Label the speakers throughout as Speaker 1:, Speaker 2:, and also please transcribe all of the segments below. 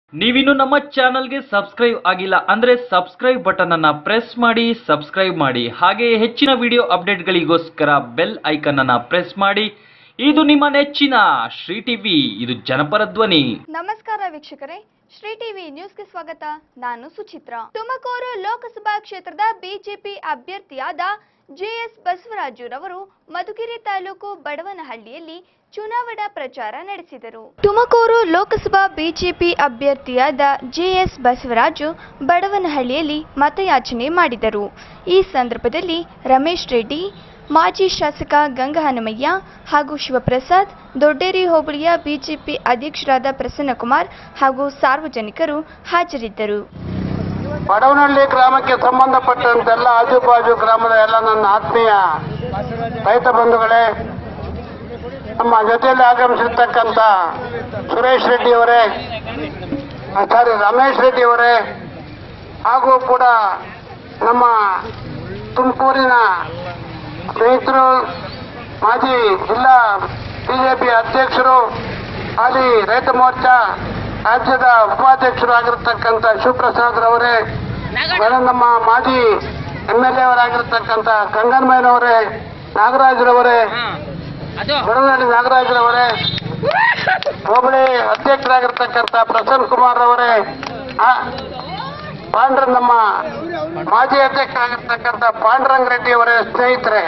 Speaker 1: ನೀವಿನ್ನು ನಮ್ಮ ಚಾನಲ್ಗೆ ಸಬ್ಸ್ಕ್ರೈಬ್ ಆಗಿಲ್ಲ ಅಂದ್ರೆ ಸಬ್ಸ್ಕ್ರೈಬ್ ಬಟನ್ ಅನ್ನ ಪ್ರೆಸ್ ಮಾಡಿ ಸಬ್ಸ್ಕ್ರೈಬ್ ಮಾಡಿ ಹಾಗೆ ಹೆಚ್ಚಿನ ವಿಡಿಯೋ ಅಪ್ಡೇಟ್ಗಳಿಗೋಸ್ಕರ ಬೆಲ್ ಐಕನ್ ಅನ್ನ ಪ್ರೆಸ್ ಮಾಡಿ ಇದು ನಿಮ್ಮ ನೆಚ್ಚಿನ ಶ್ರೀ ಟಿವಿ ಇದು ಜನಪರ ಧ್ವನಿ
Speaker 2: ನಮಸ್ಕಾರ ವೀಕ್ಷಕರೇ ಶ್ರೀ ಟಿವಿ ನ್ಯೂಸ್ಗೆ ಸ್ವಾಗತ ನಾನು ಸುಚಿತ್ರ ತುಮಕೂರು ಲೋಕಸಭಾ ಕ್ಷೇತ್ರದ ಬಿಜೆಪಿ ಅಭ್ಯರ್ಥಿಯಾದ ಜೆಎಸ್ ಬಸವರಾಜುರವರು ಮಧುಗಿರಿ ತಾಲೂಕು ಬಡವನಹಳ್ಳಿಯಲ್ಲಿ ಚುನಾವಣಾ ಪ್ರಚಾರ ನಡೆಸಿದರು ತುಮಕೂರು ಲೋಕಸಭಾ ಬಿಜೆಪಿ ಅಭ್ಯರ್ಥಿಯಾದ ಜೆಎಸ್ ಬಸವರಾಜು ಬಡವನಹಳ್ಳಿಯಲ್ಲಿ ಮತಯಾಚನೆ ಮಾಡಿದರು ಈ ಸಂದರ್ಭದಲ್ಲಿ ರಮೇಶ್ ರೆಡ್ಡಿ ಮಾಜಿ ಶಾಸಕ ಗಂಗಹನುಮಯ್ಯ ಹಾಗೂ ಶಿವಪ್ರಸಾದ್ ದೊಡ್ಡೇರಿ ಹೋಬಳಿಯ ಬಿಜೆಪಿ ಅಧ್ಯಕ್ಷರಾದ ಪ್ರಸನ್ನಕುಮಾರ್ ಹಾಗೂ ಸಾರ್ವಜನಿಕರು ಹಾಜರಿದ್ದರು
Speaker 3: ಬಡವನಹಳ್ಳಿ ಗ್ರಾಮಕ್ಕೆ ಸಂಬಂಧಪಟ್ಟಂತೆಲ್ಲ ಆಜುಬಾಜು ಗ್ರಾಮದ ಎಲ್ಲ ನನ್ನ ಆತ್ಮೀಯ ರೈತ ಬಂಧುಗಳೇ ನಮ್ಮ ಜೊತೆಯಲ್ಲಿ ಆಗಮಿಸಿರ್ತಕ್ಕಂಥ ಸುರೇಶ್ ರೆಡ್ಡಿ ಅವರೇ ಸಾರಿ ರಮೇಶ್ ರೆಡ್ಡಿ ಅವರೇ ಹಾಗೂ ಕೂಡ ನಮ್ಮ ತುಮಕೂರಿನ ಸ್ನೇಹಿತರು ಮಾಜಿ ಜಿಲ್ಲಾ ಬಿಜೆಪಿ ಅಧ್ಯಕ್ಷರು ಹಾಲಿ ರೈತ ಮೋರ್ಚಾ ರಾಜ್ಯದ ಉಪಾಧ್ಯಕ್ಷರು ಆಗಿರ್ತಕ್ಕಂಥ ಶಿವಪ್ರಸಾದ್ ರವರೇ ಮೇಡಮ್ ನಮ್ಮ ಮಾಜಿ ಎಮ್ ಎಲ್ ಎ ಅವರಾಗಿರ್ತಕ್ಕಂಥ ಗಂಗನ್ಮಯ್ಯನವರೇ ನಾಗರಾಜ್ರವರೇ ಬಡವನಹಳ್ಳಿ ನಾಗರಾಜ್ರವರೇ ಹೋಬಳಿ ಅಧ್ಯಕ್ಷರಾಗಿರ್ತಕ್ಕಂಥ ಪ್ರಸನ್ನ ಕುಮಾರ್ ಅವರೇ ಆ, ಪಾಂಡ್ರ ನಮ್ಮ ಮಾಜಿ ಅಧ್ಯಕ್ಷರಾಗಿರ್ತಕ್ಕಂಥ ಪಾಂಡುರಂಗ ರೆಡ್ಡಿ ಅವರೇ ಸ್ನೇಹಿತರೆ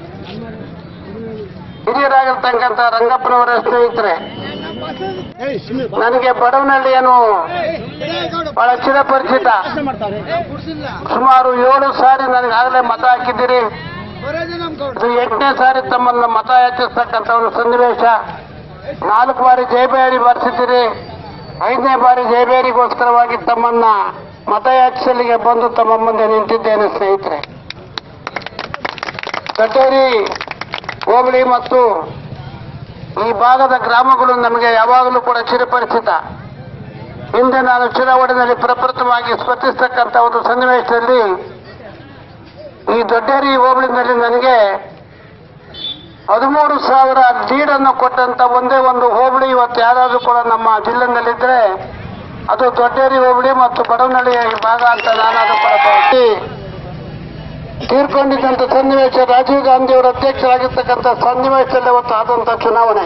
Speaker 3: ಹಿರಿಯರಾಗಿರ್ತಕ್ಕಂಥ ರಂಗಪ್ಪನವರ ಸ್ನೇಹಿತರೆ ನನಗೆ ಬಡವನಹಳ್ಳಿಯನ್ನು ಬಹಳ ಚಿರಪರಿಚಿತ ಸುಮಾರು ಏಳು ಸಾರಿ ನನಗಾಗಲೇ ಮತ ಹಾಕಿದ್ದೀರಿ ಇದು ಎಂಟನೇ ಸಾರಿ ತಮ್ಮನ್ನ ಮತ ಯಾಚಿಸ್ತಕ್ಕಂಥ ಒಂದು ಸನ್ನಿವೇಶ ನಾಲ್ಕು ಬಾರಿ ಜಯಬೇರಿ ಬರ್ಸಿದ್ದೀರಿ ಐದನೇ ಬಾರಿ ಜಯಬೇರಿಗೋಸ್ಕರವಾಗಿ ತಮ್ಮನ್ನ ಮತಯಾಚಿಸಲಿಗೆ ಬಂದು ತಮ್ಮ ಮುಂದೆ ನಿಂತಿದ್ದೇನೆ ಸ್ನೇಹಿತರೆ ಕಟೇರಿ ಹೋಬಳಿ ಮತ್ತು ಈ ಭಾಗದ ಗ್ರಾಮಗಳು ನಮಗೆ ಯಾವಾಗಲೂ ಕೂಡ ಚಿರಪರಿಚಿತ ಹಿಂದೆ ನಾನು ಚುನಾವಣೆಯಲ್ಲಿ ಪ್ರಪ್ರಥಮವಾಗಿ ಸ್ಪರ್ಧಿಸ್ತಕ್ಕಂಥ ಒಂದು ಸನ್ನಿವೇಶದಲ್ಲಿ ಈ ದೊಡ್ಡೇರಿ ಹೋಬಳಿನಲ್ಲಿ ನನಗೆ ಹದಿಮೂರು ಸಾವಿರ ಲೀಡನ್ನು ಕೊಟ್ಟಂತ ಒಂದೇ ಒಂದು ಹೋಬಳಿ ಇವತ್ತು ಯಾರಾದರೂ ಕೂಡ ನಮ್ಮ ಜಿಲ್ಲೆನಲ್ಲಿದ್ರೆ ಅದು ದೊಡ್ಡೇರಿ ಹೋಬಳಿ ಮತ್ತು ಬಡವನಹಳ್ಳಿಯ ಈ ಭಾಗ ಅಂತ ನಾನಾದ್ರೂ ಕೂಡ ಭಾವಿಸಿ ತೀರ್ಕೊಂಡಿದ್ದಂಥ ಸನ್ನಿವೇಶ ರಾಜೀವ್ ಗಾಂಧಿ ಅವರ ಅಧ್ಯಕ್ಷರಾಗಿರ್ತಕ್ಕಂಥ ಸನ್ನಿವೇಶದಲ್ಲಿ ಅವತ್ತು ಆದಂಥ ಚುನಾವಣೆ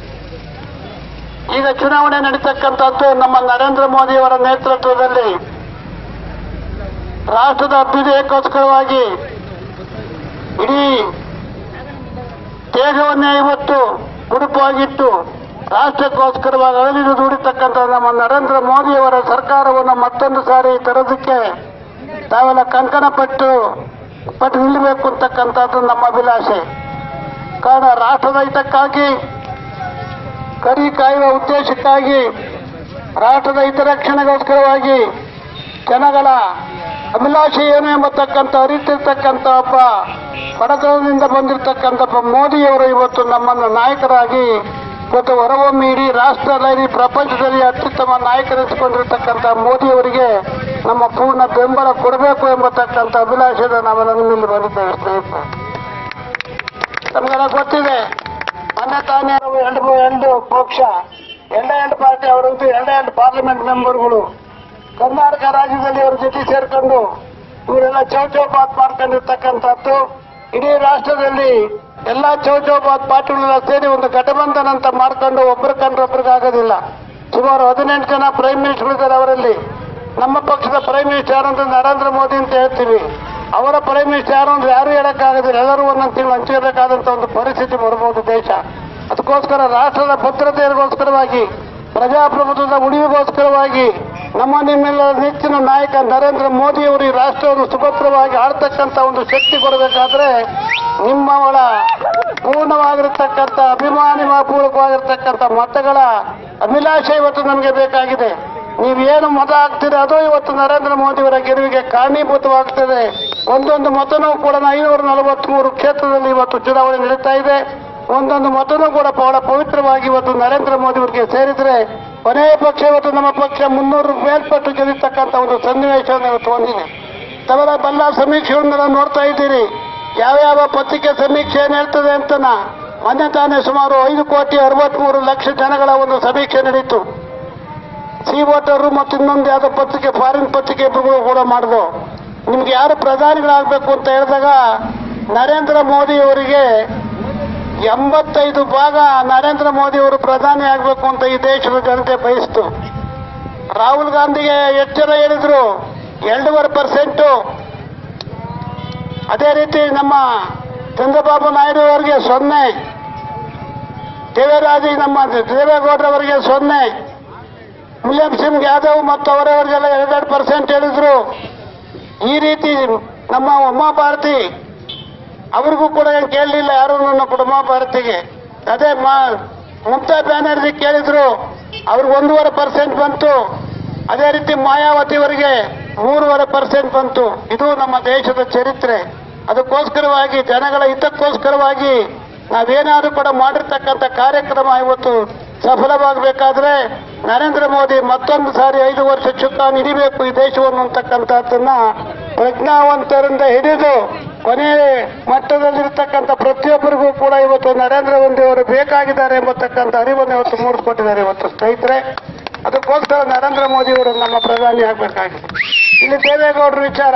Speaker 3: ಈಗ ಚುನಾವಣೆ ನಡೀತಕ್ಕಂಥದ್ದು ನಮ್ಮ ನರೇಂದ್ರ ಮೋದಿ ಅವರ ನೇತೃತ್ವದಲ್ಲಿ ರಾಷ್ಟ್ರದ ಅಭ್ಯುದಯಕ್ಕೋಸ್ಕರವಾಗಿ ಇಡೀ ದೇಶವನ್ನೇ ಇವತ್ತು ಉಡುಪಾಗಿಟ್ಟು ರಾಷ್ಟ್ರಕ್ಕೋಸ್ಕರವಾಗಿ ಅಳಿದು ದುಡಿತಕ್ಕಂಥ ನಮ್ಮ ನರೇಂದ್ರ ಮೋದಿ ಅವರ ಸರ್ಕಾರವನ್ನು ಮತ್ತೊಂದು ಸಾರಿ ತರೋದಕ್ಕೆ ತಾವೆಲ್ಲ ಕಂಕಣ ಪಟ್ಟು ಪಟ್ಟು ನಿಲ್ಲಬೇಕು ಅಂತಕ್ಕಂಥದ್ದು ನಮ್ಮ ಅಭಿಲಾಷೆ ಕಾರಣ ರಾಷ್ಟ್ರದ ಹಿತಕ್ಕಾಗಿ ಕರಿ ಕಾಯುವ ಉದ್ದೇಶಕ್ಕಾಗಿ ರಾಷ್ಟ್ರದ ಹಿತರಕ್ಷಣೆಗೋಸ್ಕರವಾಗಿ ಜನಗಳ ಅಭಿಲಾಷೆ ಏನು ಎಂಬತಕ್ಕಂಥ ಅರಿತಿರ್ತಕ್ಕಂಥ ಒಬ್ಬ ಬಡತನದಿಂದ ಬಂದಿರತಕ್ಕಂಥ ಒಬ್ಬ ಮೋದಿಯವರು ಇವತ್ತು ನಮ್ಮನ್ನು ನಾಯಕರಾಗಿ ಇವತ್ತು ಹೊರಹೊಮ್ಮಿ ಇಡೀ ರಾಷ್ಟ್ರದಲ್ಲಿ ಪ್ರಪಂಚದಲ್ಲಿ ಅತ್ಯುತ್ತಮ ನಾಯಕರೆನಿಸಿಕೊಂಡಿರ್ತಕ್ಕಂಥ ಮೋದಿಯವರಿಗೆ ನಮ್ಮ ಪೂರ್ಣ ಬೆಂಬಲ ಕೊಡಬೇಕು ಎಂಬತಕ್ಕಂಥ ಅಭಿಲಾಷೆಯಿಂದ ನಾವೆಲ್ಲ ನಿಮ್ಮಲ್ಲಿ ಬಂದಿದ್ದೇವೆ ಸ್ನೇಹಿತರೆ ನಮಗೆಲ್ಲ ಗೊತ್ತಿದೆ ಮೊನ್ನೆ ತಾನೇ ನಾವು ಎರಡು ಎರಡು ಪಕ್ಷ ಎರಡೇ ಎರಡು ಪಾರ್ಟಿ ಅವರದ್ದು ಎರಡೇ ಎರಡು ಪಾರ್ಲಿಮೆಂಟ್ ಮೆಂಬರ್ಗಳು ಕರ್ನಾಟಕ ರಾಜ್ಯದಲ್ಲಿ ಅವ್ರ ಜೊತೆ ಸೇರ್ಕೊಂಡು ಇವರೆಲ್ಲ ಚೌಚೌಬಾತ್ ಮಾಡ್ಕೊಂಡಿರ್ತಕ್ಕಂಥದ್ದು ಇಡೀ ರಾಷ್ಟ್ರದಲ್ಲಿ ಎಲ್ಲ ಚೌಚೌಬಾತ್ ಪಾರ್ಟಿಗಳೆಲ್ಲ ಸೇರಿ ಒಂದು ಘಟಬಂಧನ ಅಂತ ಮಾಡ್ಕೊಂಡು ಒಬ್ಬರ ಕಂಡ್ರೆ ಒಬ್ರಿಗೆ ಆಗೋದಿಲ್ಲ ಸುಮಾರು ಹದಿನೆಂಟು ಜನ ಪ್ರೈಮ್ ಮಿನಿಸ್ಟರ್ ಇದ್ದಾರೆ ಅವರಲ್ಲಿ ನಮ್ಮ ಪಕ್ಷದ ಪ್ರೈಮ್ ಮಿನಿಸ್ಟರ್ ಯಾರು ಅಂದ್ರೆ ನರೇಂದ್ರ ಮೋದಿ ಅಂತ ಹೇಳ್ತೀವಿ ಅವರ ಪ್ರೈಮ್ ಮಿನಿಸ್ಟರ್ ಯಾರು ಅಂದ್ರೆ ಯಾರು ಹೇಳಕ್ಕಾಗೋದಿಲ್ಲ ಎಲ್ಲರೂ ಒಂದೊಂದು ತಿಂಗಳು ಹಂಚಿರಬೇಕಾದಂತ ಒಂದು ಪರಿಸ್ಥಿತಿ ಬರ್ಬೋದು ದೇಶ ಅದಕ್ಕೋಸ್ಕರ ರಾಷ್ಟ್ರದ ಭದ್ರತೆಗೋಸ್ಕರವಾಗಿ ಪ್ರಜಾಪ್ರಭುತ್ವದ ಉಳಿವಿಗೋಸ್ಕರವಾಗಿ ನಮ್ಮ ನಿಮ್ಮೆಲ್ಲ ನೆಚ್ಚಿನ ನಾಯಕ ನರೇಂದ್ರ ಮೋದಿ ಅವರು ಈ ರಾಷ್ಟ್ರವನ್ನು ಸುಭದ್ರವಾಗಿ ಆಳ್ತಕ್ಕಂಥ ಒಂದು ಶಕ್ತಿ ಕೊಡಬೇಕಾದ್ರೆ ನಿಮ್ಮವಳ ಪೂರ್ಣವಾಗಿರ್ತಕ್ಕಂಥ ಅಭಿಮಾನಿಪೂರ್ವಕವಾಗಿರ್ತಕ್ಕಂಥ ಮತಗಳ ಅಭಿಲಾಷೆ ಇವತ್ತು ನಮಗೆ ಬೇಕಾಗಿದೆ ನೀವೇನು ಮತ ಹಾಕ್ತೀರಿ ಅದು ಇವತ್ತು ನರೇಂದ್ರ ಮೋದಿ ಅವರ ಗೆಲುವಿಗೆ ಕಾರಣೀಭೂತವಾಗ್ತದೆ ಒಂದೊಂದು ಮತನೂ ಕೂಡ ಐನೂರ ನಲವತ್ಮೂರು ಕ್ಷೇತ್ರದಲ್ಲಿ ಇವತ್ತು ಚುನಾವಣೆ ನಡೀತಾ ಇದೆ ಒಂದೊಂದು ಮತನೂ ಕೂಡ ಬಹಳ ಪವಿತ್ರವಾಗಿ ಇವತ್ತು ನರೇಂದ್ರ ಮೋದಿ ಅವರಿಗೆ ಸೇರಿದ್ರೆ ಕೊನೆಯ ಪಕ್ಷ ಇವತ್ತು ನಮ್ಮ ಪಕ್ಷ ಮುನ್ನೂರು ಮೇಲ್ಪಟ್ಟು ಗೆಲ್ಲಿರ್ತಕ್ಕಂಥ ಒಂದು ಸನ್ನಿವೇಶವನ್ನು ಇವತ್ತು ಹೊಂದಿದೆ ತವರ ಬಲ್ಲ ಸಮೀಕ್ಷೆಗಳನ್ನೆಲ್ಲ ನೋಡ್ತಾ ಇದ್ದೀರಿ ಯಾವ ಯಾವ ಪತ್ರಿಕೆ ಸಮೀಕ್ಷೆ ಏನ್ ಹೇಳ್ತದೆ ಅಂತನ ಮೊನ್ನೆ ತಾನೇ ಸುಮಾರು ಐದು ಕೋಟಿ ಅರವತ್ಮೂರು ಲಕ್ಷ ಜನಗಳ ಒಂದು ಸಮೀಕ್ಷೆ ನಡೀತು ಸಿ ವೋಟರು ಮತ್ತು ಇನ್ನೊಂದು ಯಾವುದೋ ಪತ್ರಿಕೆ ಫಾರಿನ್ ಪತ್ರಿಕೆ ಕೂಡ ಮಾಡಿದ್ರು ನಿಮ್ಗೆ ಯಾರು ಪ್ರಧಾನಿಗಳಾಗಬೇಕು ಅಂತ ಹೇಳಿದಾಗ ನರೇಂದ್ರ ಮೋದಿ ಅವರಿಗೆ ಎಂಬತ್ತೈದು ಭಾಗ ನರೇಂದ್ರ ಮೋದಿ ಅವರು ಪ್ರಧಾನಿ ಆಗಬೇಕು ಅಂತ ಈ ದೇಶದ ಜನತೆ ಬಯಸ್ತು ರಾಹುಲ್ ಗಾಂಧಿಗೆ ಎಷ್ಟು ಜನ ಹೇಳಿದ್ರು ಎರಡೂವರೆ ಪರ್ಸೆಂಟು ಅದೇ ರೀತಿ ನಮ್ಮ ಚಂದ್ರಬಾಬು ನಾಯ್ಡು ಅವರಿಗೆ ಸೊನ್ನೆ ದೇವರಾಜಿ ನಮ್ಮ ದೇವೇಗೌಡರವರಿಗೆ ಸೊನ್ನೆ ಮುಲಾಯಂ ಸಿಂಗ್ ಯಾದವ್ ಮತ್ತು ಅವರವರಿಗೆಲ್ಲ ಎರಡೆರಡು ಪರ್ಸೆಂಟ್ ಹೇಳಿದ್ರು ಈ ರೀತಿ ನಮ್ಮ ಉಮಾ ಭಾರತಿ ಅವ್ರಿಗೂ ಕೂಡ ಏನ್ ಕೇಳಲಿಲ್ಲ ಯಾರು ನನ್ನ ಕುಟುಂಬ ಭಾರತಿಗೆ ಅದೇ ಮಾ ಮಮತಾ ಬ್ಯಾನರ್ಜಿ ಕೇಳಿದ್ರು ಅವ್ರಿಗೆ ಒಂದೂವರೆ ಪರ್ಸೆಂಟ್ ಬಂತು ಅದೇ ರೀತಿ ಮಾಯಾವತಿಯವರಿಗೆ ಮೂರುವರೆ ಪರ್ಸೆಂಟ್ ಬಂತು ಇದು ನಮ್ಮ ದೇಶದ ಚರಿತ್ರೆ ಅದಕ್ಕೋಸ್ಕರವಾಗಿ ಜನಗಳ ಹಿತಕ್ಕೋಸ್ಕರವಾಗಿ ನಾವೇನಾದ್ರೂ ಕೂಡ ಮಾಡಿರ್ತಕ್ಕಂಥ ಕಾರ್ಯಕ್ರಮ ಇವತ್ತು ಸಫಲವಾಗಬೇಕಾದ್ರೆ ನರೇಂದ್ರ ಮೋದಿ ಮತ್ತೊಂದು ಸಾರಿ ಐದು ವರ್ಷ ಚುಕ್ಕಾಣಿ ಹಿಡಿಬೇಕು ಈ ದೇಶವನ್ನು ಅಂತಕ್ಕಂಥದ್ದನ್ನ ಪ್ರಜ್ಞಾವಂತರಿಂದ ಹಿಡಿದು ಕೊನೆ ಮಟ್ಟದಲ್ಲಿರ್ತಕ್ಕಂಥ ಪ್ರತಿಯೊಬ್ಬರಿಗೂ ಕೂಡ ಇವತ್ತು ನರೇಂದ್ರ ಮೋದಿ ಅವರು ಬೇಕಾಗಿದ್ದಾರೆ ಎಂಬತಕ್ಕಂಥ ಅರಿವನ್ನು ಇವತ್ತು ಮೂಡಿಸ್ಕೊಟ್ಟಿದ್ದಾರೆ ಇವತ್ತು ಸ್ನೇಹಿತರೆ ಅದಕ್ಕೋಸ್ಕರ ನರೇಂದ್ರ ಮೋದಿ ಅವರು ನಮ್ಮ ಪ್ರಧಾನಿ ಆಗಬೇಕಾಗಿದೆ ಇಲ್ಲಿ ದೇವೇಗೌಡರ ವಿಚಾರ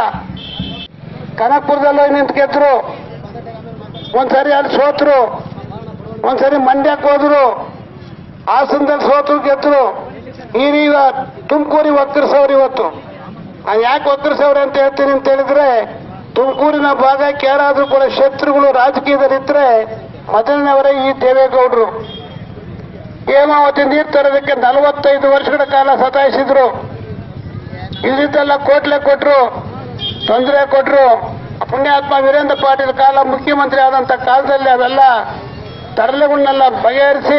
Speaker 3: ಕನಕಪುರದಲ್ಲಿ ನಿಂತು ಗೆದ್ರು ಒಂದ್ಸರಿ ಅಲ್ಲಿ ಸೋತರು ಒಂದ್ಸರಿ ಮಂಡ್ಯಕ್ಕೆ ಹೋದ್ರು ಹಾಸನದಲ್ಲಿ ಸೋತು ಗೆದ್ರು ಈ ಈಗ ತುಮಕೂರಿಗೆ ಒಕ್ಕರಿಸವ್ರು ಇವತ್ತು ನಾನು ಯಾಕೆ ಒಕ್ಕರಿಸವ್ರೆ ಅಂತ ಹೇಳ್ತೀನಿ ಅಂತ ಹೇಳಿದ್ರೆ ತುಮಕೂರಿನ ಭಾಗಕ್ಕೆ ಯಾರಾದ್ರೂ ಕೂಡ ಶತ್ರುಗಳು ರಾಜಕೀಯದಲ್ಲಿದ್ರೆ ಮೊದಲನೇವರೇ ಈ ದೇವೇಗೌಡರು ಹೇಮಾವತಿ ನೀರು ತರೋದಕ್ಕೆ ನಲವತ್ತೈದು ವರ್ಷಗಳ ಕಾಲ ಸತಾಯಿಸಿದ್ರು ಇಲ್ಲಿದ್ದೆಲ್ಲ ಕೋಟ್ಲೆ ಕೊಟ್ರು ತೊಂದರೆ ಕೊಟ್ರು ಪುಣ್ಯಾತ್ಮ ವೀರೇಂದ್ರ ಪಾಟೀಲ್ ಕಾಲ ಮುಖ್ಯಮಂತ್ರಿ ಆದಂತ ಕಾಲದಲ್ಲಿ ಅವೆಲ್ಲ ತರಲೆಗಳನ್ನೆಲ್ಲ ಬಗೆಹರಿಸಿ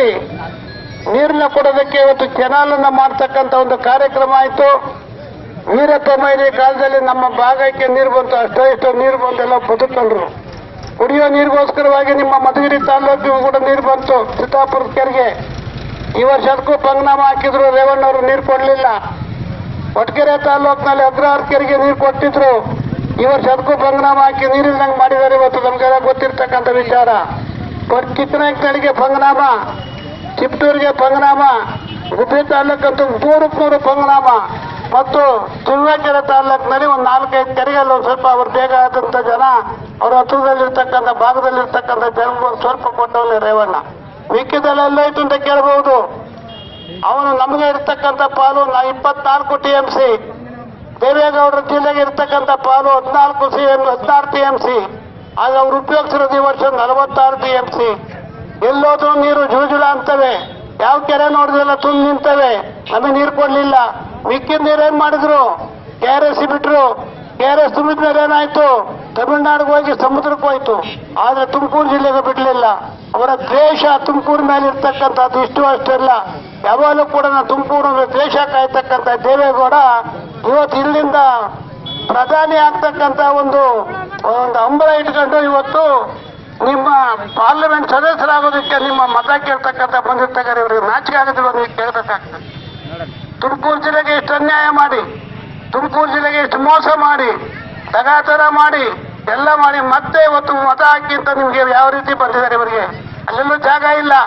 Speaker 3: ನೀರನ್ನ ಕೊಡೋದಕ್ಕೆ ಇವತ್ತು ಕೆನಾಲನ್ನ ಮಾಡ್ತಕ್ಕಂಥ ಒಂದು ಕಾರ್ಯಕ್ರಮ ಆಯಿತು ವೀರಪ್ಪ ಮೊಯ್ಲಿ ಕಾಲದಲ್ಲಿ ನಮ್ಮ ಭಾಗಕ್ಕೆ ನೀರು ಬಂತು ಅಷ್ಟೋ ಇಷ್ಟೋ ನೀರು ಬಂದೆಲ್ಲ ಬದುಕೊಂಡ್ರು ಕುಡಿಯೋ ನೀರಿಗೋಸ್ಕರವಾಗಿ ನಿಮ್ಮ ಮಧುಗಿರಿ ತಾಲೂಕಿಗೂ ಕೂಡ ನೀರು ಬಂತು ಚಿತ್ತಾಪುರದ ಕೆರೆಗೆ ಈ ವರ್ಷ ಅದಕ್ಕೂ ಪಂಗನಾಮ ಹಾಕಿದ್ರು ರೇವಣ್ಣವರು ನೀರು ಕೊಡಲಿಲ್ಲ ಒಟ್ಕೆರೆ ತಾಲೂಕಿನಲ್ಲಿ ಅಗ್ರಹಾರ ಕೆರೆಗೆ ನೀರು ಕೊಟ್ಟಿದ್ರು ಈ ವರ್ಷ ಅದಕ್ಕೂ ಪಂಗನಾಮ ಹಾಕಿ ನೀರಿಲ್ದಂಗೆ ಮಾಡಿದ್ದಾರೆ ಇವತ್ತು ನಮಗೆಲ್ಲ ಗೊತ್ತಿರ್ತಕ್ಕಂಥ ವಿಚಾರ ಬಟ್ ಕಿತ್ತನಾಯಕನಹಳ್ಳಿಗೆ ಪಂಗನಾಮ ಚಿಪ್ಟೂರಿಗೆ ಪಂಗನಾಮ ಗುಬ್ಬಿ ತಾಲೂಕಂತೂ ಮೂರಕ್ಕೆ ಮೂರು ಪಂಗನಾಮ ಮತ್ತು ತುರುವೇಕೆರೆ ತಾಲೂಕಿನಲ್ಲಿ ಒಂದು ನಾಲ್ಕೈದು ಕೆರೆಗೆಲ್ಲ ಒಂದು ಸ್ವಲ್ಪ ಅವ್ರು ಬೇಗ ಆದಂಥ ಜನ ಅವ್ರ ಹತ್ರದಲ್ಲಿರ್ತಕ್ಕಂಥ ಭಾಗದಲ್ಲಿರ್ತಕ್ಕಂಥ ಜನಗಳು ಒಂದು ಸ್ವಲ್ಪ ಕೊಟ್ಟವನೇ ರೇವಣ್ಣ ಮಿಕ್ಕಿದಲ್ಲೆಲ್ಲ ಐತೆ ಅಂತ ಕೇಳಬಹುದು ಅವನು ನಮಗೆ ಇರ್ತಕ್ಕಂಥ ಪಾಲು ನಾ ಇಪ್ಪತ್ನಾಲ್ಕು ಟಿ ಎಂ ಸಿ ದೇವೇಗೌಡರ ಜಿಲ್ಲೆಗೆ ಇರ್ತಕ್ಕಂಥ ಪಾಲು ಹದಿನಾಲ್ಕು ಸಿ ಎಂ ಹದಿನಾರು ಟಿ ಎಂ ಸಿ ಆಗ ಅವ್ರು ಉಪಯೋಗಿಸಿರೋದು ಈ ವರ್ಷ ನಲವತ್ತಾರು ಟಿ ಎಂ ಸಿ ಎಲ್ಲೋದ್ರೂ ನೀರು ಜುಳುಜುಳ ಅಂತವೆ ಯಾವ ಕೆರೆ ನೋಡಿದ್ರೆಲ್ಲ ತುಂಬ ನಿಂತವೆ ನಮಗೆ ನೀರು ಕೊಡ್ಲಿಲ್ಲ ಮಿಕ್ಕಿದ ನೀರೇನ್ ಮಾಡಿದ್ರು ಕೆ ಆರ್ ಎಸ್ ಬಿಟ್ರು ಕೆ ಆರ್ ಎಸ್ ತುಂಬಿದ ಮೇಲೆ ಏನಾಯ್ತು ತಮಿಳುನಾಡಿಗೆ ಹೋಗಿ ಸಮುದ್ರಕ್ಕೆ ಹೋಯ್ತು ಆದ್ರೆ ತುಮಕೂರು ಜಿಲ್ಲೆಗೆ ಬಿಡ್ಲಿಲ್ಲ ಅವರ ದ್ವೇಷ ತುಮಕೂರು ಮೇಲೆ ಇರ್ತಕ್ಕಂಥದ್ದು ಇಷ್ಟು ಅಷ್ಟೆಲ್ಲ ಯಾವಾಗಲೂ ಕೂಡ ತುಮಕೂರು ದ್ವೇಷ ಕಾಯ್ತಕ್ಕಂಥ ದೇವೇಗೌಡ ಇವತ್ತು ಇಲ್ಲಿಂದ ಪ್ರಧಾನಿ ಆಗ್ತಕ್ಕಂಥ ಒಂದು ಒಂದು ಹಂಬಲ ಇಟ್ಕೊಂಡು ಇವತ್ತು ನಿಮ್ಮ ಪಾರ್ಲಿಮೆಂಟ್ ಸದಸ್ಯರಾಗೋದಕ್ಕೆ ನಿಮ್ಮ ಮತ ಕೇಳ್ತಕ್ಕಂಥ ಬಂದಿರ್ತಕ್ಕಂಥ ಇವ್ರಿಗೆ ನಾಚಿಕೆ ಆಗೋದಿಲ್ಲ ನೀವು ಕೇಳ್ಬೇಕಾಗ್ತದೆ ತುಮಕೂರು ಜಿಲ್ಲೆಗೆ ಇಷ್ಟು ಅನ್ಯಾಯ ಮಾಡಿ ತುಮಕೂರು ಜಿಲ್ಲೆಗೆ ಇಷ್ಟು ಮೋಸ ಮಾಡಿ ತಗಾತರ ಮಾಡಿ ಎಲ್ಲ ಮಾಡಿ ಮತ್ತೆ ಇವತ್ತು ಮತ ಹಾಕಿ ಅಂತ ನಿಮ್ಗೆ ಯಾವ ರೀತಿ ಬಂದಿದ್ದಾರೆ ಇವರಿಗೆ ಅಲ್ಲೆಲ್ಲೂ ಜಾಗ ಇಲ್ಲ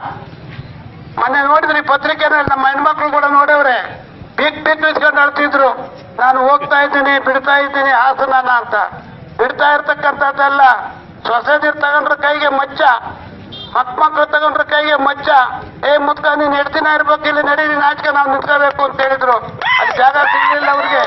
Speaker 3: ಮೊನ್ನೆ ನೋಡಿದ್ರಿ ಪತ್ರಿಕೆನಲ್ಲಿ ನಮ್ಮ ಹೆಣ್ಮಕ್ಳು ಕೂಡ ನೋಡವ್ರೆ ಬಿಗ್ ಬಿಗ್ ಇಸ್ಕೊಂಡು ಅಳ್ತಿದ್ರು ನಾನು ಹೋಗ್ತಾ ಇದ್ದೀನಿ ಬಿಡ್ತಾ ಇದ್ದೀನಿ ಹಾಸನನ ಅಂತ ಬಿಡ್ತಾ ಇರ್ತಕ್ಕಂಥದ್ದೆಲ್ಲ ಸೊಸೈಟಿ ತಗೊಂಡ್ರ ಕೈಗೆ ಮಚ್ಚ ಮಕ್ಮಕ್ಳು ತಗೊಂಡ್ರ ಕೈಗೆ ಮಚ್ಚ ಏ ಮುತ್ಕ ನೀನ್ ಎಷ್ಟು ದಿನ ಇರ್ಬೇಕು ಇಲ್ಲಿ ನಡಿ ನೀನ್ ಆಚೆ ನಾವು ನಿಂತ್ಕೋಬೇಕು ಅಂತ ಹೇಳಿದ್ರು ಅಲ್ಲಿ ಜಾಗ ಸಿಗ್ಲಿಲ್ಲ ಅವ್ರಿಗೆ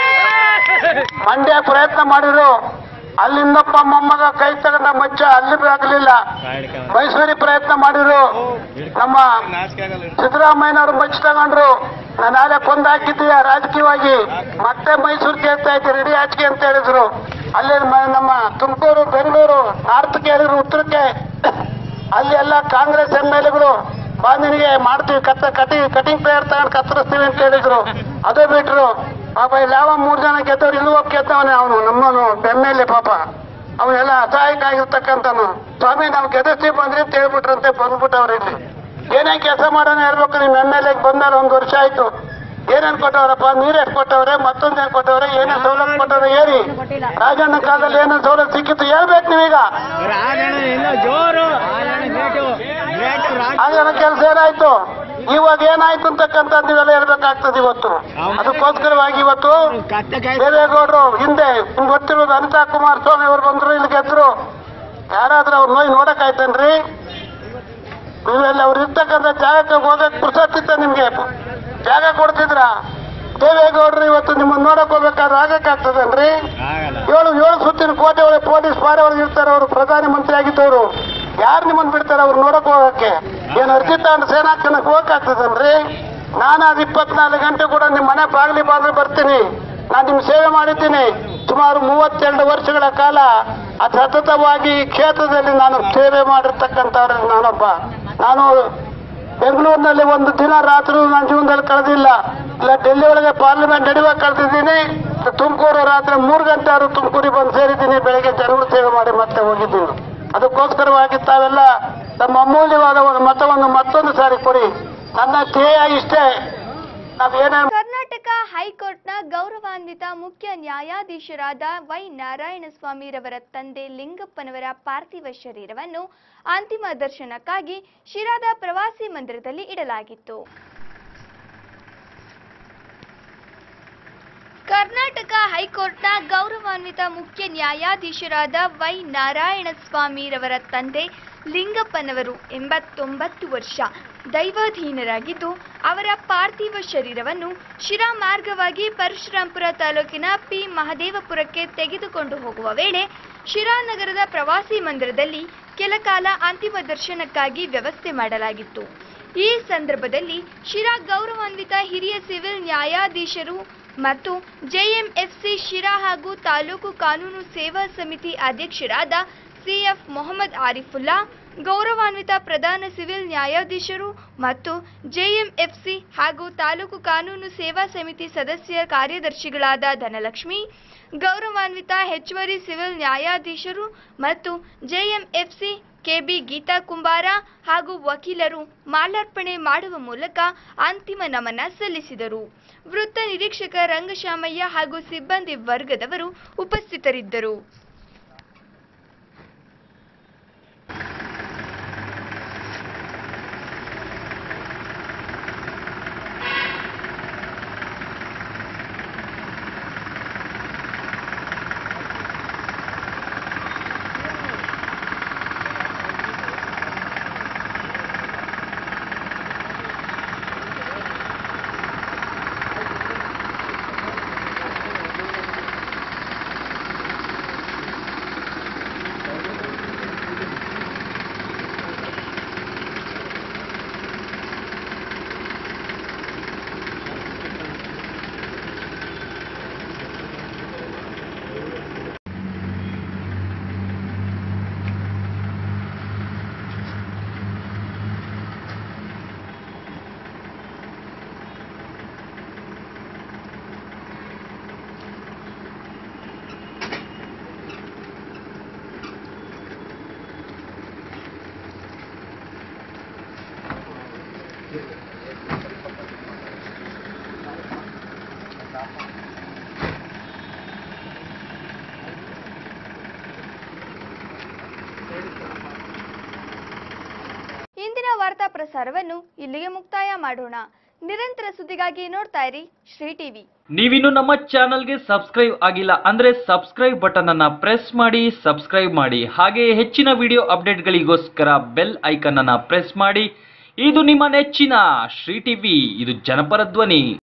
Speaker 3: ಮಂಡ್ಯ ಪ್ರಯತ್ನ ಮಾಡಿದ್ರು ಅಲ್ಲಿಂದಪ್ಪ ಮೊಮ್ಮಗ ಕೈ ತಗೊಂಡ ಮಚ್ಚ ಅಲ್ಲಿ ಆಗಲಿಲ್ಲ ಮೈಸೂರಿ ಪ್ರಯತ್ನ ಮಾಡಿದ್ರು ನಮ್ಮ ಸಿದ್ದರಾಮಯ್ಯನವರು ಮಚ್ಚ ತಗೊಂಡ್ರು ನಾನು ನಾಳೆ ಕೊಂದು ಹಾಕಿದ್ದೀಯ ರಾಜಕೀಯವಾಗಿ ಮತ್ತೆ ಮೈಸೂರು ಕೇಳ್ತಾ ಇದ್ದೆ ರೆಡಿ ಆಚೆ ಅಂತ ಹೇಳಿದ್ರು ಅಲ್ಲಿ ಮ- ನಮ್ಮ ತುಮಕೂರು ಬೆಂಗಳೂರು ನಾರ್ತ್ಗೆ ಹೇಳಿದ್ರು ಉತ್ತರಕ್ಕೆ ಅಲ್ಲಿ ಎಲ್ಲ ಕಾಂಗ್ರೆಸ್ ಎಂ ಎಲ್ ಎಗಳು ಬಾ ನಿನಗೆ ಮಾಡ್ತೀವಿ ಕತ್ತ ಕಟಿ ಕಟಿಂಗ್ ಪ್ಲೇಯರ್ ತಗೊಂಡು ಕತ್ತರಿಸ್ತೀವಿ ಅಂತ ಹೇಳಿದ್ರು ಅದು ಬಿಟ್ರು ಪಾಪ ಇಲ್ಲಿ ಯಾವ ಮೂರು ಜನ ಗೆದ್ದವ್ರು ಇಲ್ಲೂ ಹೋಗಿ ಗೆದ್ದವನೇ ಅವನು ನಮ್ಮನು ಎಮ್ ಎಲ್ ಎ ಪಾಪ ಅವನೆಲ್ಲ ಅಸಹಾಯಕ ಆಗಿರ್ತಕ್ಕಂಥನು ಸ್ವಾಮಿ ನಾವು ಗೆದಸ್ತೀವಿ ಬಂದ್ರಿ ಅಂತ ಹೇಳ್ಬಿಟ್ರಂತೆ ಬಂದ್ಬಿಟ್ಟವ್ರು ಇಲ್ಲಿ ಏನೇನ್ ಕೆಲಸ ಮಾಡೋಣ ಹೇಳ್ಬೇಕು ನಿಮ್ ಎಮ್ ಎಲ್ ಎಗೆ ಬಂದಾರ ಒಂದು ವರ್ಷ ಆಯ್ತು ಏನೇನ್ ಕೊಟ್ಟವ್ರಪ್ಪ ನೀರೇಟ್ ಕೊಟ್ಟವ್ರೆ ಮತ್ತೊಂದೇನ್ ಕೊಟ್ಟವ್ರೆ ಏನೇನ್ ಸೌಲಭ್ಯ ಕೊಟ್ಟವ್ರೆ ಹೇಳಿ ರಾಜಣ್ಣ ಕಾಲದಲ್ಲಿ ಏನೇನ್ ಸೌಲಭ್ಯ ಸಿಕ್ಕಿತ್ತು ಹೇಳ್ಬೇಕು ನೀವೀಗ
Speaker 4: ರಾಜಣ್ಣ ಇನ್ನೂ ಜೋರು ರಾಜಣ್ಣ ಬೇಕು ಬೇಕು ರಾಜ
Speaker 3: ರಾಜಣ್ಣ ಕೆಲಸ ಏನಾಯ್ತು ಇವಾಗ ಏನಾಯ್ತು ಅಂತಕ್ಕಂಥದ್ದು ಇವೆಲ್ಲ ಹೇಳ್ಬೇಕಾಗ್ತದೆ ಇವತ್ತು ಅದಕ್ಕೋಸ್ಕರವಾಗಿ ಇವತ್ತು ದೇವೇಗೌಡರು ಹಿಂದೆ ನಿಮ್ಗೆ ಗೊತ್ತಿರೋದು ಅನಿತಾ ಕುಮಾರಸ್ವಾಮಿ ಅವರು ಬಂದ್ರು ಇಲ್ಲಿ ಗೆದ್ರು ಯಾರಾದ್ರೂ ಅವ್ರ ನೋಯ್ ನೋಡಕ್ ಆಯ್ತೇನ್ರಿ ನೀವೆಲ್ಲ ಅವ್ರು ಇರ್ತಕ್ಕಂಥ ಜಾಗಕ್ಕೆ ಹೋಗಕ್ ಪುರ್ಸತ್ತಿತ್ತ ನಿಮ್ಗೆ ಜಾಗ ಕೊಡ್ತಿದ್ರ ದೇವೇಗೌಡರು ಇವತ್ತು ನಿಮ್ಮನ್ನ ನೋಡಕ್ ಹೋಗ್ಬೇಕಾದ್ರೆ ಆಗಕ್ಕಾಗ್ತದನ್ರಿ ಏಳು ಏಳು ಸುತ್ತಿನ ಕೋಟೆ ಒಳಗೆ ಪೊಲೀಸ್ ಪಾರೆ ಒಳಗೆ ಇರ್ತಾರೆ ಅವರು ಪ್ರಧಾನಿ ಮಂತ್ರಿ ಆಗಿದ್ದವರು ಯಾರು ನಿಮ್ಮನ್ನ ಬಿಡ್ತಾರೆ ಅವ್ರು ನೋಡಕ್ ಹೋಗಕ್ಕೆ ಏನು ಅರ್ಜಿ ತಗೊಂಡು ಸೇನಾಕನಕ್ಕೆ ಹೋಗಕ್ಕಾಗ್ತದನ್ರಿ ನಾನು ಅದು ಇಪ್ಪತ್ನಾಲ್ಕು ಗಂಟೆ ಕೂಡ ನಿಮ್ಮ ಮನೆ ಬಾಗಿಲಿ ಬಾಗಿಲು ಬರ್ತೀನಿ ನಾನು ನಿಮ್ ಸೇವೆ ಮಾಡಿದ್ದೀನಿ ಸುಮಾರು ಮೂವತ್ತೆರಡು ವರ್ಷಗಳ ಕಾಲ ಅದು ಸತತವಾಗಿ ಈ ಕ್ಷೇತ್ರದಲ್ಲಿ ನಾನು ಸೇವೆ ಮಾಡಿರ್ತಕ್ಕಂಥವ್ರು ನಾನೊಬ್ಬ ನಾನು ಬೆಂಗಳೂರಿನಲ್ಲಿ ಒಂದು ದಿನ ರಾತ್ರಿ ನನ್ನ ಜೀವನದಲ್ಲಿ ಕಳೆದಿಲ್ಲ ಇಲ್ಲ ಡೆಲ್ಲಿ ಒಳಗೆ ಪಾರ್ಲಿಮೆಂಟ್ ನಡುವಾಗ ಕಳೆದಿದ್ದೀನಿ ತುಮಕೂರು ರಾತ್ರಿ ಮೂರು ಗಂಟೆ ಆದ್ರೂ ತುಮಕೂರಿಗೆ ಬಂದು ಸೇರಿದ್ದೀನಿ ಬೆಳಗ್ಗೆ ಜನರು ಸೇವೆ ಮಾಡಿ ಮತ್ತೆ ಹೋಗಿದ್ದೀನಿ ಅದಕ್ಕೋಸ್ಕರವಾಗಿ ತಾವೆಲ್ಲ ತಮ್ಮ ಅಮೂಲ್ಯವಾದ ಒಂದು ಮತವನ್ನು ಮತ್ತೊಂದು ಸಾರಿ ಕೊಡಿ ನನ್ನ ಧ್ಯೇಯ ಇಷ್ಟೇ ನಾವೇನೇ
Speaker 2: ಕರ್ನಾಟಕ ಹೈಕೋರ್ಟ್ನ ಗೌರವಾನ್ವಿತ ಮುಖ್ಯ ನ್ಯಾಯಾಧೀಶರಾದ ವೈ ನಾರಾಯಣಸ್ವಾಮಿರವರ ತಂದೆ ಲಿಂಗಪ್ಪನವರ ಪಾರ್ಥಿವ ಶರೀರವನ್ನು ಅಂತಿಮ ದರ್ಶನಕ್ಕಾಗಿ ಶಿರಾದ ಪ್ರವಾಸಿ ಮಂದಿರದಲ್ಲಿ ಇಡಲಾಗಿತ್ತು ಕರ್ನಾಟಕ ಹೈಕೋರ್ಟ್ನ ಗೌರವಾನ್ವಿತ ಮುಖ್ಯ ನ್ಯಾಯಾಧೀಶರಾದ ವೈ ನಾರಾಯಣಸ್ವಾಮಿರವರ ತಂದೆ ಲಿಂಗಪ್ಪನವರು ಎಂಬತ್ತೊಂಬತ್ತು ವರ್ಷ ದೈವಾಧೀನರಾಗಿದ್ದು ಅವರ ಪಾರ್ಥಿವ ಶರೀರವನ್ನು ಶಿರಾ ಮಾರ್ಗವಾಗಿ ಪರಶುರಾಂಪುರ ತಾಲೂಕಿನ ಪಿ ಮಹದೇವಪುರಕ್ಕೆ ತೆಗೆದುಕೊಂಡು ಹೋಗುವ ವೇಳೆ ಶಿರಾ ನಗರದ ಪ್ರವಾಸಿ ಮಂದಿರದಲ್ಲಿ ಕೆಲಕಾಲ ಅಂತಿಮ ದರ್ಶನಕ್ಕಾಗಿ ವ್ಯವಸ್ಥೆ ಮಾಡಲಾಗಿತ್ತು ಈ ಸಂದರ್ಭದಲ್ಲಿ ಶಿರಾ ಗೌರವಾನ್ವಿತ ಹಿರಿಯ ಸಿವಿಲ್ ನ್ಯಾಯಾಧೀಶರು ಮತ್ತು ಜೆಎಂಎಫ್ಸಿ ಶಿರಾ ಹಾಗೂ ತಾಲೂಕು ಕಾನೂನು ಸೇವಾ ಸಮಿತಿ ಅಧ್ಯಕ್ಷರಾದ ಸಿಎಫ್ ಮೊಹಮ್ಮದ್ ಆರಿಫುಲ್ಲಾ ಗೌರವಾನ್ವಿತ ಪ್ರಧಾನ ಸಿವಿಲ್ ನ್ಯಾಯಾಧೀಶರು ಮತ್ತು ಜೆಎಂಎಫ್ಸಿ ಹಾಗೂ ತಾಲೂಕು ಕಾನೂನು ಸೇವಾ ಸಮಿತಿ ಸದಸ್ಯ ಕಾರ್ಯದರ್ಶಿಗಳಾದ ಧನಲಕ್ಷ್ಮಿ ಗೌರವಾನ್ವಿತ ಹೆಚ್ಚುವರಿ ಸಿವಿಲ್ ನ್ಯಾಯಾಧೀಶರು ಮತ್ತು ಜೆಎಂಎಫ್ಸಿ ಕೆಬಿ ಗೀತಾ ಕುಂಬಾರ ಹಾಗೂ ವಕೀಲರು ಮಾಲಾರ್ಪಣೆ ಮಾಡುವ ಮೂಲಕ ಅಂತಿಮ ನಮನ ಸಲ್ಲಿಸಿದರು ವೃತ್ತ ನಿರೀಕ್ಷಕ ರಂಗಶಾಮಯ್ಯ ಹಾಗೂ ಸಿಬ್ಬಂದಿ ವರ್ಗದವರು ಉಪಸ್ಥಿತರಿದ್ದರು ಇಂದಿನ ವಾರ್ತಾ ಪ್ರಸಾರವನ್ನು ಇಲ್ಲಿಗೆ ಮುಕ್ತಾಯ ಮಾಡೋಣ ನಿರಂತರ ಸುದ್ದಿಗಾಗಿ ನೋಡ್ತಾ ಇರಿ ಶ್ರೀ ಟಿವಿ
Speaker 1: ನೀವಿನ್ನು ನಮ್ಮ ಚಾನಲ್ಗೆ ಸಬ್ಸ್ಕ್ರೈಬ್ ಆಗಿಲ್ಲ ಅಂದ್ರೆ ಸಬ್ಸ್ಕ್ರೈಬ್ ಬಟನ್ ಅನ್ನ ಪ್ರೆಸ್ ಮಾಡಿ ಸಬ್ಸ್ಕ್ರೈಬ್ ಮಾಡಿ ಹಾಗೆ ಹೆಚ್ಚಿನ ವಿಡಿಯೋ ಅಪ್ಡೇಟ್ಗಳಿಗೋಸ್ಕರ ಬೆಲ್ ಐಕನ್ ಅನ್ನ ಪ್ರೆಸ್ ಮಾಡಿ ಇದು ನಿಮ್ಮ ನೆಚ್ಚಿನ ಶ್ರೀ ಟಿವಿ ಇದು ಜನಪರ ಧ್ವನಿ